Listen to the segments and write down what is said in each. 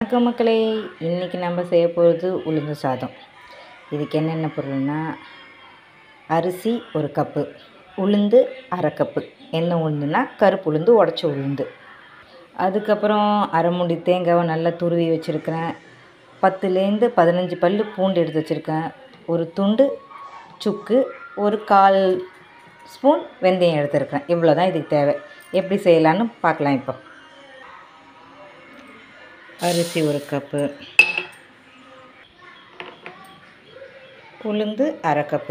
வணக்கம் மக்களே இன்றைக்கி நம்ம செய்ய போகிறது உளுந்து சாதம் இதுக்கு என்னென்ன பொருள்னா அரிசி ஒரு கப்பு உளுந்து அரை கப்பு என்ன உளுந்துனா கருப்பு உளுந்து உடச்ச உளுந்து அதுக்கப்புறம் அரை மூடி தேங்காவை நல்லா துருவி வச்சுருக்கிறேன் பத்துலேருந்து பதினஞ்சு பல் பூண்டு எடுத்து வச்சுருக்கேன் ஒரு துண்டு சுக்கு ஒரு கால் ஸ்பூன் வெந்தயம் எடுத்துருக்கிறேன் இவ்வளோ தான் இதுக்கு தேவை எப்படி செய்யலான்னு பார்க்கலாம் இப்போ அரிசி ஒரு கப்பு உளுந்து அரை கப்பு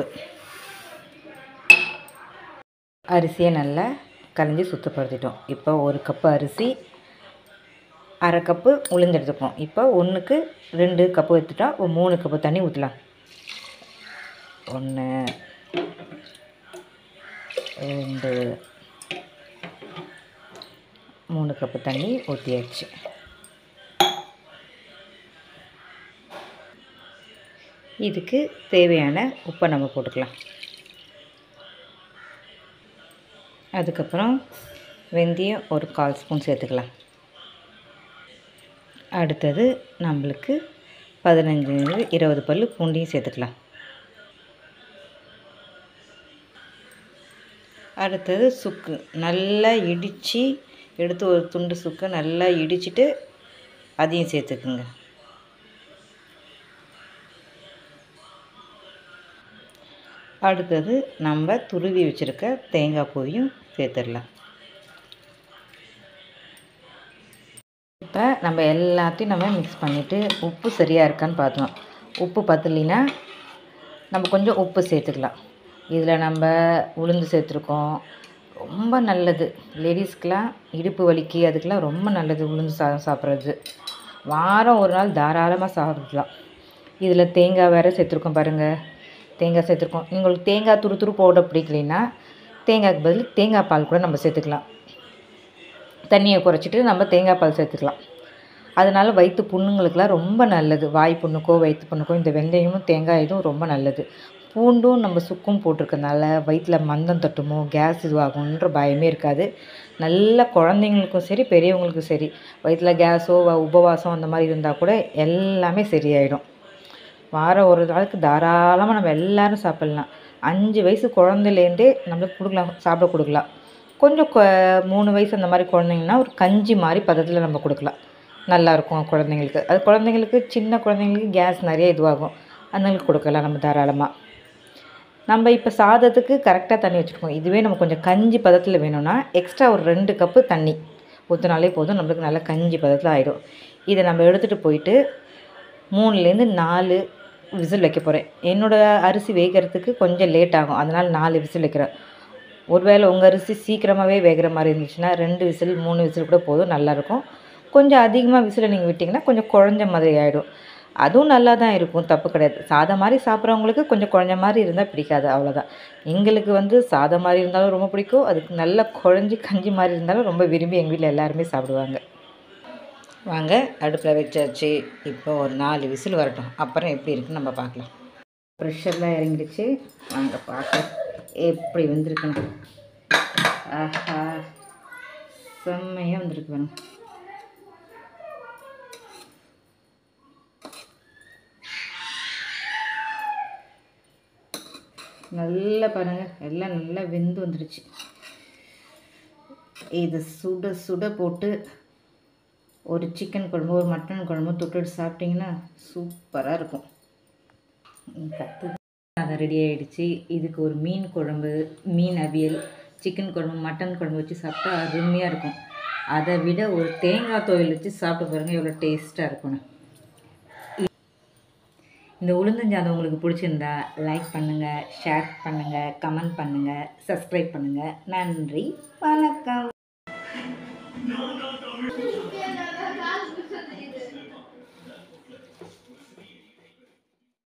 அரிசியை நல்லா கலைஞ்சி சுத்தப்படுத்திட்டோம் இப்போ ஒரு கப்பு அரிசி அரை கப்பு உளுந்து எடுத்துப்போம் இப்போ ஒன்றுக்கு ரெண்டு கப்பு எடுத்துட்டா ஒரு மூணு கப்பு தண்ணி ஊற்றலாம் ஒன்று ரெண்டு மூணு கப்பு தண்ணி ஊற்றியாச்சு இதுக்கு தேவையான உப்பை நம்ம போட்டுக்கலாம் அதுக்கப்புறம் வெந்தயம் ஒரு கால் ஸ்பூன் சேர்த்துக்கலாம் அடுத்தது நம்மளுக்கு பதினஞ்சு இருபது பல் பூண்டையும் சேர்த்துக்கலாம் அடுத்தது சுக்கு நல்லா இடித்து எடுத்து ஒரு துண்டு சுக்கை நல்லா இடிச்சிட்டு அதையும் சேர்த்துக்குங்க அடுத்தது நம்ம துருவி வச்சுருக்க தேங்காய் பூவையும் சேர்த்துடலாம் இப்போ நம்ம எல்லாத்தையும் நம்ம மிக்ஸ் பண்ணிவிட்டு உப்பு சரியாக இருக்கான்னு பார்த்தோம் உப்பு பத்தலைன்னா நம்ம கொஞ்சம் உப்பு சேர்த்துக்கலாம் இதில் நம்ம உளுந்து சேர்த்துருக்கோம் ரொம்ப நல்லது லேடிஸ்க்கெலாம் இடுப்பு வலிக்கு அதுக்கெலாம் ரொம்ப நல்லது உளுந்து சாதம் சாப்பிட்றது வாரம் ஒரு நாள் தாராளமாக சாப்பிடலாம் இதில் தேங்காய் வேறு சேர்த்துருக்கோம் பாருங்கள் தேங்காய் சேர்த்துருக்கோம் உங்களுக்கு தேங்காய் துரு துரு போட பிடிக்கலைன்னா தேங்காய்க்கு பதில் தேங்காய் பால் கூட நம்ம சேர்த்துக்கலாம் தண்ணியை குறைச்சிட்டு நம்ம தேங்காய் பால் சேர்த்துக்கலாம் அதனால் வயிற்று புண்ணுங்களுக்கெலாம் ரொம்ப நல்லது வாய் புண்ணுக்கோ வயிற்று புண்ணுக்கோ இந்த வெந்தயமும் தேங்காய் இதுவும் ரொம்ப நல்லது பூண்டும் நம்ம சுக்கும் போட்டிருக்கனால வயிற்றில் மந்தம் தட்டுமோ கேஸ் இதுவாகுன்ற பயமே இருக்காது நல்ல குழந்தைங்களுக்கும் சரி பெரியவங்களுக்கும் சரி வயிற்றில் கேஸோ உபவாசம் அந்த மாதிரி இருந்தால் கூட எல்லாமே சரியாயிடும் வாரம் ஒரு நாளுக்கு தாராளமாக நம்ம எல்லோரும் சாப்பிட்லாம் அஞ்சு வயசு குழந்தைலேருந்தே நம்மளுக்கு கொடுக்கலாம் சாப்பிட கொடுக்கலாம் கொஞ்சம் மூணு வயசு அந்த மாதிரி குழந்தைங்கன்னா ஒரு கஞ்சி மாதிரி பதத்தில் நம்ம கொடுக்கலாம் நல்லாயிருக்கும் குழந்தைங்களுக்கு அது குழந்தைங்களுக்கு சின்ன குழந்தைங்களுக்கு கேஸ் நிறைய இதுவாகும் அதுங்களுக்கு கொடுக்கலாம் நம்ம தாராளமாக நம்ம இப்போ சாதத்துக்கு கரெக்டாக தண்ணி வச்சுருக்கோம் இதுவே நம்ம கொஞ்சம் கஞ்சி பதத்தில் வேணும்னா எக்ஸ்ட்ரா ஒரு ரெண்டு கப்பு தண்ணி ஊற்றினாலே போதும் நம்மளுக்கு நல்லா கஞ்சி பதத்தில் ஆகிடும் இதை நம்ம எடுத்துகிட்டு போயிட்டு மூணுலேருந்து நாலு விசில் வைக்க போகிறேன் என்னோடய அரிசி வேகிறதுக்கு கொஞ்சம் லேட் ஆகும் அதனால் நாலு விசில் வைக்கிறேன் ஒருவேளை உங்கள் அரிசி சீக்கிரமாகவே வேகிற மாதிரி இருந்துச்சுன்னா ரெண்டு விசில் மூணு விசில் கூட போதும் நல்லாயிருக்கும் கொஞ்சம் அதிகமாக விசில் நீங்கள் விட்டிங்கன்னா கொஞ்சம் குழஞ்ச மாதிரி ஆகிடும் அதுவும் நல்லா தான் இருக்கும் தப்பு கிடையாது சாதம் மாதிரி சாப்பிட்றவங்களுக்கு கொஞ்சம் குழஞ்ச மாதிரி இருந்தால் பிடிக்காது அவ்வளோதான் எங்களுக்கு வந்து சாதம் மாதிரி இருந்தாலும் ரொம்ப பிடிக்கும் அதுக்கு நல்லா குழஞ்சி கஞ்சி மாதிரி இருந்தாலும் ரொம்ப விரும்பி எங்கள் வீட்டில் எல்லாருமே சாப்பிடுவாங்க வாங்க அடுப்பில் வச்சாச்சு இப்போ ஒரு நாலு விசில் வரட்டும் அப்புறம் எப்படி இருக்குன்னு நம்ம பார்க்கலாம் ப்ரெஷர்லாம் இறங்கிடுச்சு வாங்க பார்க்க எப்படி வந்திருக்குன்னு ஆஹா செம்மையாக வந்திருக்கு பாருங்க நல்லா பாருங்கள் எல்லாம் நல்லா வெந்து வந்துடுச்சு இது சுட சுட போட்டு ஒரு சிக்கன் குழம்பு ஒரு மட்டன் குழம்பு தொட்டுட்டு சாப்பிட்டிங்கன்னா சூப்பராக இருக்கும் கற்று அதை ரெடி ஆகிடுச்சு இதுக்கு ஒரு மீன் குழம்பு மீன் அவியல் சிக்கன் குழம்பு மட்டன் குழம்பு வச்சு சாப்பிட்டா அருமையாக இருக்கும் அதை விட ஒரு தேங்காய் துவையல் வச்சு சாப்பிட்டு பாருங்கள் எவ்வளோ டேஸ்ட்டாக இருக்கும்னு இந்த உளுந்தஞ்சாதம் உங்களுக்கு பிடிச்சிருந்தா லைக் பண்ணுங்கள் ஷேர் பண்ணுங்கள் கமெண்ட் பண்ணுங்கள் சப்ஸ்கிரைப் பண்ணுங்கள் நன்றி வணக்கம்